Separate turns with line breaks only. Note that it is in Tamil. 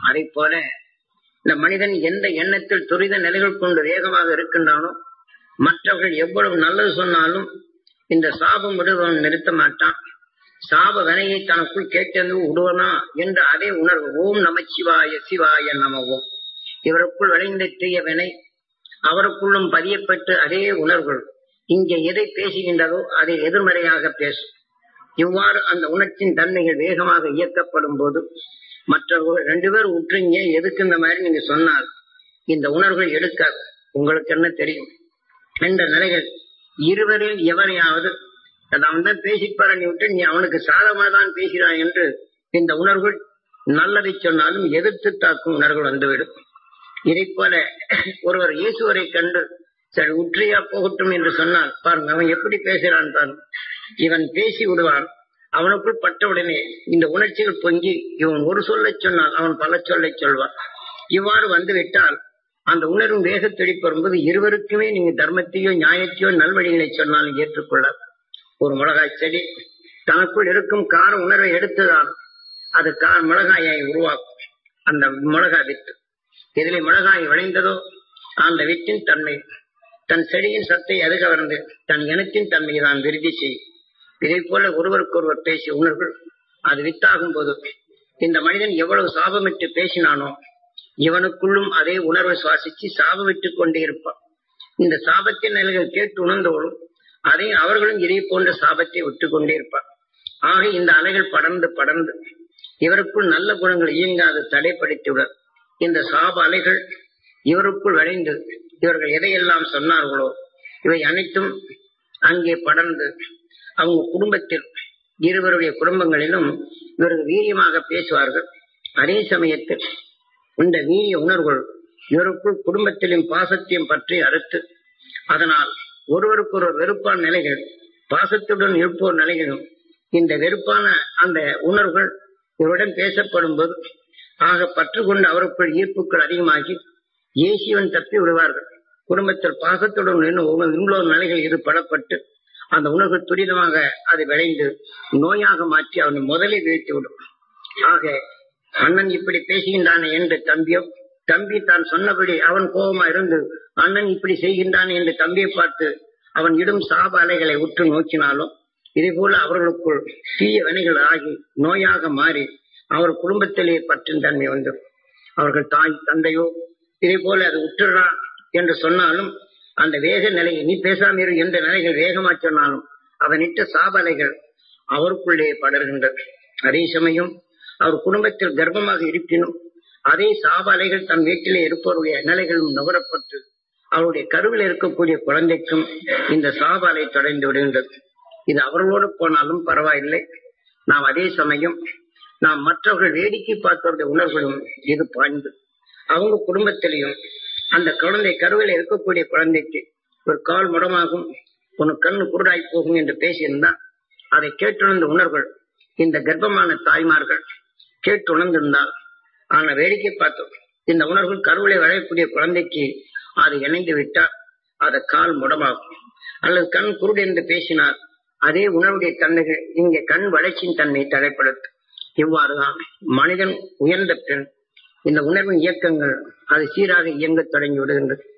அதை போல இந்த மனிதன் எந்த எண்ணத்தில் துரித நிலைகள் கொண்டு வேகமாக இருக்கின்றானோ மற்றவர்கள் எவ்வளவு நல்லது சொன்னாலும் இந்த சாபம் விடுவன் நிறுத்த மாட்டான் சாப வினையை தனக்குள் கேட்டது விடுவனா என்ற அதே உணர்வு ஓம் நமச்சிவாய சிவாய நமவோம் இவருக்குள் விளைந்த தீய வினை அவருக்குள்ளும் பதியப்பட்டு அதே உணர்வுகள் இங்கே எதை பேசுகின்றதோ அதை எதிர்மறையாக பேசும் இவ்வாறு அந்த உணர்ச்சியின் தன்மைகள் வேகமாக இயக்கப்படும் போது மற்றவர்கள் ரெண்டு பேர் உற்றுங்க எதுக்கு இந்த மாதிரி நீங்க சொன்னால் இந்த உணர்வுகள் எடுக்காது உங்களுக்கு என்ன தெரியும் என்ற நிலைகள் இருவரில் எவரையாவது அவன் தான் பேசிப்பார நீ விட்டு நீ அவனுக்கு சாதமா தான் பேசுகிறான் என்று இந்த உணர்வுகள் நல்லதை சொன்னாலும் எதிர்த்து தாக்கும் உணர்வுகள் வந்துவிடும் இதை போல ஒருவர் இயேசுவரை கண்டு சரி உற்றியா போகட்டும் என்று சொன்னால் பாருங்க அவன் எப்படி பேசுகிறான் பாருங்க இவன் பேசி விடுவான் அவனுக்குள் பட்டவுடனே இந்த உணர்ச்சிகள் பொங்கி இவன் ஒரு சொல்லை சொன்னால் அவன் பல சொல்லை சொல்வான் இவ்வாறு வந்துவிட்டால் அந்த உணர்வும் வேக துடிப்பு வரும்போது இருவருக்குமே நீங்க தர்மத்தையோ நியாயத்தையோ நல்வழிகளை சொன்னாலும் ஏற்றுக்கொள்ளார் ஒரு மிளகாய் செடி தனக்குள் இருக்கும் கார உணர்வை எடுத்துதான் அது கார் மிளகாயை உருவாக்கும் அந்த மிளகாய் வித்து எதிலே மிளகாய் விளைந்ததோ அந்த வித்தின் தன்மை தன் செடியின் சத்தை அது கவர்ந்து தன் இனத்தின் தன்மையை தான் விருதி செய்யும் இதை போல ஒருவருக்கொருவர் பேசிய உணர்வுகள் அது வித்தாகும் போது இந்த மனிதன் எவ்வளவு சாபமிட்டு பேசினானோ இவனுக்குள்ளும் அதே உணர்வை சுவாசிச்சு சாபமிட்டுக் கொண்டே இருப்பான் இந்த சாபத்தின் நிலைகள் கேட்டு உணர்ந்தவளும் அதை அவர்களும் இதை போன்ற சாபத்தை விட்டுக் கொண்டே இருப்பார் ஆக இந்த அலைகள் படர்ந்து படர்ந்து இவருக்குள் நல்ல குணங்கள் இயங்காது தடைப்படுத்திவிட இந்த சாப அலைகள் இவருக்குள் விளைந்து இவர்கள் எதையெல்லாம் சொன்னார்களோ இவை அனைத்தும் அங்கே படர்ந்து அவங்க குடும்பத்தில் இருவருடைய குடும்பங்களிலும் இவர்கள் வீரியமாக பேசுவார்கள் அதே சமயத்தில் இந்த வீரிய உணர்வுகள் இவருக்குள் குடும்பத்திலும் பாசத்தையும் பற்றி அறுத்து அதனால் ஒருவருக்கு ஒரு வெறுப்பான நிலைகள் பாசத்துடன் இருப்போர் நிலைகளும் இந்த வெறுப்பான அந்த உணர்வுகள் இவருடன் பேசப்படும் போது ஆக பற்று கொண்டு அவருக்குள் ஈர்ப்புகள் அதிகமாகி ஏசியவன் தப்பி விடுவார்கள் குடும்பத்தில் பாசத்துடன் இன்னொரு நிலைகள் ஈடுபடப்பட்டு அந்த உணர்வு துரிதமாக அது விளைந்து நோயாக மாற்றி அவனை முதலில் வீழ்த்தி விடும் ஆக அண்ணன் இப்படி பேசுகின்றானே என்று தம்பியோ தம்பி தான் சொன்னபடி அவன் கோபமா இருந்து அண்ணன் இப்படி செய்கின்றான் என்று தம்பியை பார்த்து அவன் இடும் சாப அலைகளை உற்று நோக்கினாலும் இதே போல அவர்களுக்குள் தீய வினைகள் ஆகி நோயாக மாறி அவர் குடும்பத்திலே பற்றின் தன்மை வந்துடும் அவர்கள் தாய் தந்தையோ இதே போல அது உற்றுறா என்று சொன்னாலும் அந்த வேக நிலையை நீ பேசாம இரு என்ற நிலைகள் வேகமா சொன்னாலும் அவனிட்ட சாபலைகள் அவருக்குள்ளே படர்கின்றது அதே சமயம் அவர் குடும்பத்தில் கர்ப்பமாக இருப்பினும் அதே சாபாலைகள் தம் வீட்டிலே இருப்பவருடைய நிலைகளும் நுகரப்பட்டு அவருடைய கருவில் இருக்கக்கூடிய குழந்தைக்கும் இந்த சாபாலை தொடர்ந்து விடுகின்றது இது அவர்களோடு போனாலும் பரவாயில்லை நாம் அதே சமயம் நாம் மற்றவர்கள் வேடிக்கை பார்த்தவருடைய உணர்வுகளும் இது பாய்ந்து அவங்க குடும்பத்திலையும் அந்த குழந்தை கருவில் இருக்கக்கூடிய குழந்தைக்கு ஒரு கால் முடமாகும் உனக்கு கண்ணு குருடாய் போகும் என்று பேசியிருந்தா அதை கேட்டுணர்ந்த உணர்வுகள் இந்த கர்ப்பமான தாய்மார்கள் கேட்டு உணர்ந்திருந்தால் ஆனா வேடிக்கை பார்த்தோம் இந்த உணர்வுகள் கருவிலை வளையக்கூடிய குழந்தைக்கு அது இணைந்து விட்டால் அது கால் முடமாகும் அல்லது கண் குருடு என்று பேசினால் அதே உணர்வுடைய தன்மைகள் இங்கே கண் வளர்ச்சியின் தன்மையை தடைப்படுத்தும் இவ்வாறுதான் மனிதன் உயர்ந்த பின் இந்த உணர்வின் இயக்கங்கள் அது சீராக இயங்க தொடங்கி விடுகின்றது